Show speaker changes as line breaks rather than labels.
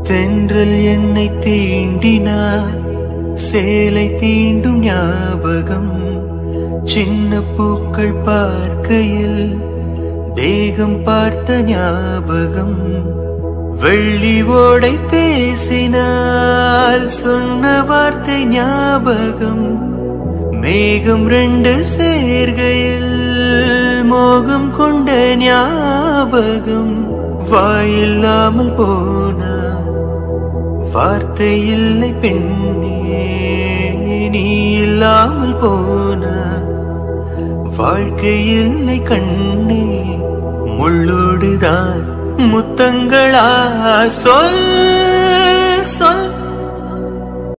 தென்றல் என்னை தீண்டினார் சேலை தீண்டும் ஞாபகம் சின்ன பூக்கள் பார்க்கையில் தேகம் பார்த்த ஞாபகம் வெள்ளி ஓடை பேசினால் சொன்ன வார்த்தை ஞாபகம் மேகம் ரெண்டு சேர்கையில் மோகம் கொண்ட ஞாபகம் வாயில்லாமல் போனா வார்த்தை இல்லை பெண்ணே நீ இல்லாமல் போனா வாழ்க்கை இல்லை கண்ணே முள்ளோடுதான் முத்தங்களா சொல் சொல்